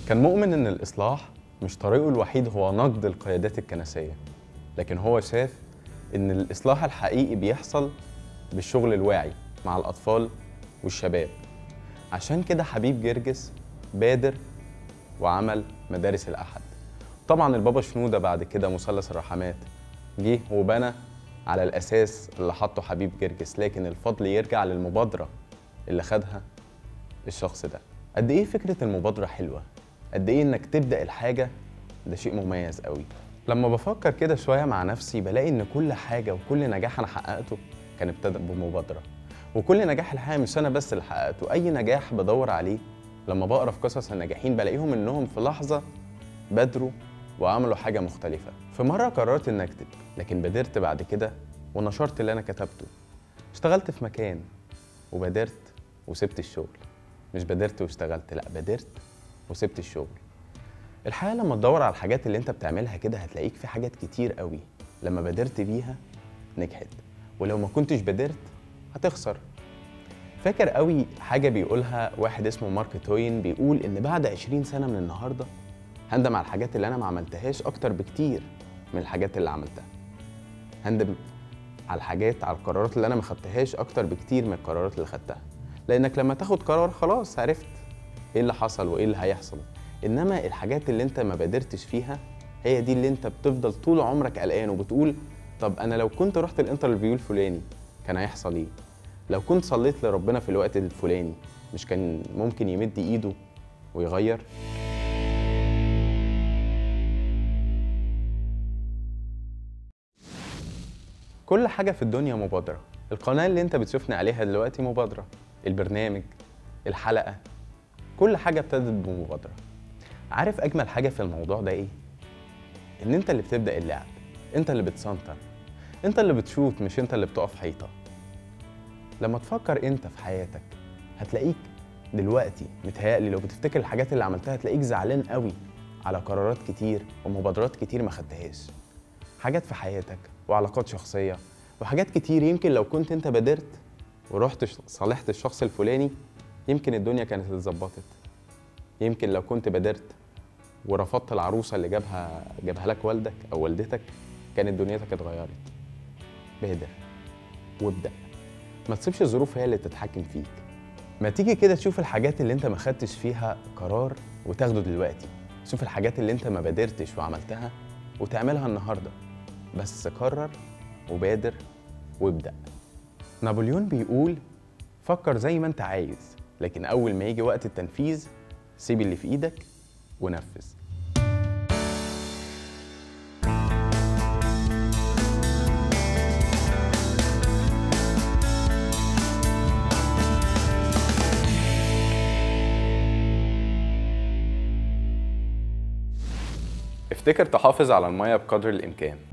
كان مؤمن ان الاصلاح مش طريقه الوحيد هو نقد القيادات الكنسيه لكن هو شاف ان الاصلاح الحقيقي بيحصل بالشغل الواعي مع الاطفال والشباب عشان كده حبيب جرجس بادر وعمل مدارس الاحد طبعا البابا شنوده بعد كده مثلث الرحمات جه وبنى على الاساس اللي حطه حبيب جرجس لكن الفضل يرجع للمبادره اللي خدها الشخص ده قد ايه فكره المبادره حلوه قد ايه انك تبدا الحاجه ده شيء مميز قوي لما بفكر كده شويه مع نفسي بلاقي ان كل حاجه وكل نجاح انا حققته كان ابتدى بمبادره وكل نجاح الحقيقه مش انا بس اللي حققته اي نجاح بدور عليه لما بقرا في قصص الناجحين بلاقيهم انهم في لحظه بادروا وعملوا حاجه مختلفه في مره قررت ان اكتب لكن بادرت بعد كده ونشرت اللي انا كتبته اشتغلت في مكان وبادرت وسبت الشغل مش بادرت واشتغلت لا بادرت وسبت الشغل الحقيقه لما تدور على الحاجات اللي انت بتعملها كده هتلاقيك في حاجات كتير قوي لما بادرت بيها نجحت ولو ما كنتش بادرت هتخسر فاكر قوي حاجه بيقولها واحد اسمه مارك توين بيقول ان بعد 20 سنه من النهارده هندم على الحاجات اللي انا ما عملتهاش اكتر بكتير من الحاجات اللي عملتها هندم على الحاجات على القرارات اللي انا ما خدتهاش اكتر بكتير من القرارات اللي خدتها لانك لما تاخد قرار خلاص عرفت ايه اللي حصل وايه اللي هيحصل انما الحاجات اللي انت ما بادرتش فيها هي دي اللي انت بتفضل طول عمرك قلقان وبتقول طب انا لو كنت رحت الانترفيو الفلاني كان هيحصل ايه لو كنت صليت لربنا في الوقت الفلاني مش كان ممكن يمد ايده ويغير كل حاجة في الدنيا مبادرة القناة اللي انت بتشوفني عليها دلوقتي مبادرة البرنامج الحلقة كل حاجة ابتدت بمبادرة عارف أجمل حاجة في الموضوع ده إيه؟ إن أنت اللي بتبدأ اللعب أنت اللي بتسنتر أنت اللي بتشوط مش أنت اللي بتقف حيطة لما تفكر أنت في حياتك هتلاقيك دلوقتي متهيألي لو بتفتكر الحاجات اللي عملتها هتلاقيك زعلان قوي على قرارات كتير ومبادرات كتير ما خدتهاش حاجات في حياتك وعلاقات شخصية وحاجات كتير يمكن لو كنت انت بادرت ورحت صالحت الشخص الفلاني يمكن الدنيا كانت اتظبطت يمكن لو كنت بادرت ورفضت العروسة اللي جابها جابها لك والدك أو والدتك كانت دنيتك اتغيرت بادر وابدأ ما تسيبش الظروف هي اللي تتحكم فيك ما تيجي كده تشوف الحاجات اللي انت ما خدتش فيها قرار وتاخده دلوقتي شوف الحاجات اللي انت ما بادرتش وعملتها وتعملها النهارده بس قرر وبادر وابدأ نابليون بيقول فكر زي ما انت عايز لكن أول ما يجي وقت التنفيذ سيب اللي في إيدك ونفذ افتكر تحافظ على المية بقدر الإمكان